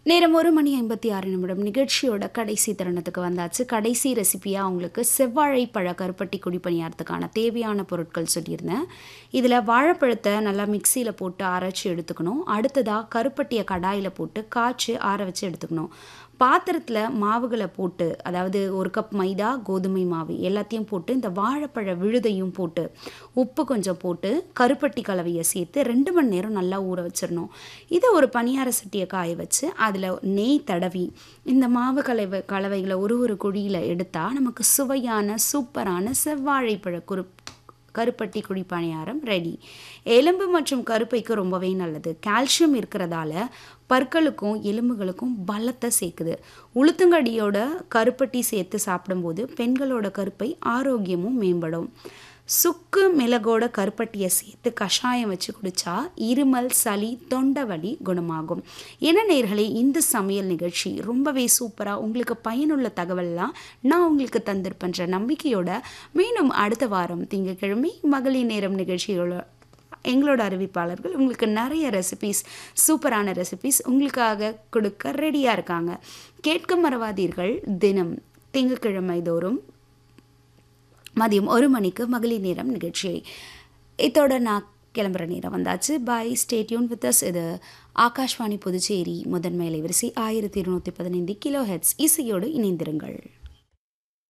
நேரம் ஒரு மணி ஐம்பத்தி ஆறு நிமிடம் நிகழ்ச்சியோட கடைசி தருணத்துக்கு வந்தாச்சு கடைசி ரெசிபியாக உங்களுக்கு செவ்வாழை பழ கருப்பட்டி குடி பணியாரத்துக்கான தேவையான பொருட்கள் சொல்லியிருந்தேன் இதில் வாழைப்பழத்தை நல்லா மிக்சியில் போட்டு அரைச்சி எடுத்துக்கணும் அடுத்ததாக கருப்பட்டியை கடாயில் போட்டு காய்ச்சி ஆற வச்சு எடுத்துக்கணும் பாத்திரத்தில் மாவுகளை போட்டு அதாவது ஒரு கப் மைதா கோதுமை மாவு எல்லாத்தையும் போட்டு இந்த வாழைப்பழ விழுதையும் போட்டு உப்பு கொஞ்சம் போட்டு கருப்பட்டி கலவையை சேர்த்து ரெண்டு மணி நேரம் நல்லா ஊற வச்சிடணும் இதை ஒரு பணியார சட்டியை காய வச்சு அதில் நெய் தடவி இந்த மாவு கலவை கலவைகளை ஒரு ஒரு குழியில் எடுத்தால் நமக்கு சுவையான சூப்பரான செவ்வாழைப்பழ குரு கருப்பட்டி குழிப்பணியாரம் ரெடி எலும்பு மற்றும் கருப்பைக்கு ரொம்பவே நல்லது கால்சியம் இருக்கிறதால பற்களுக்கும் எலும்புகளுக்கும் பலத்தை சேர்க்குது உளுத்தங்கடியோட கருப்பட்டி சேர்த்து சாப்பிடும்போது பெண்களோட கருப்பை ஆரோக்கியமும் மேம்படும் சுக்கு மிளகோட கருப்பட்டியை சேர்த்து கஷாயம் வச்சு குடிச்சா இருமல் சளி தொண்டை வலி குணமாகும் என்ன நேர்களே இந்த சமையல் நிகழ்ச்சி ரொம்பவே சூப்பராக உங்களுக்கு பயனுள்ள தகவல்லாம் நான் உங்களுக்கு தந்திருப்பேன்ற நம்பிக்கையோட மீண்டும் அடுத்த வாரம் திங்கட்கிழமை மகளிர் நேரம் நிகழ்ச்சியோட எங்களோட அறிவிப்பாளர்கள் உங்களுக்கு நிறைய ரெசிபிஸ் சூப்பரான ரெசிபிஸ் உங்களுக்காக கொடுக்க ரெடியாக இருக்காங்க கேட்க மறவாதீர்கள் தினம் திங்கட்கிழமை தோறும் மதியம் ஒரு மணிக்கு மகளிர் நேரம் நிகழ்ச்சியை இதோட நான் கிளம்புற நேரம் வந்தாச்சு பாய் ஸ்டேட்யூன் வித் அஸ் இது ஆகாஷ்வாணி புதுச்சேரி முதன்மை அலைவரிசை ஆயிரத்தி இருநூற்றி பதினைந்து கிலோ ஹெட்ஸ் இசையோடு இணைந்திருங்கள்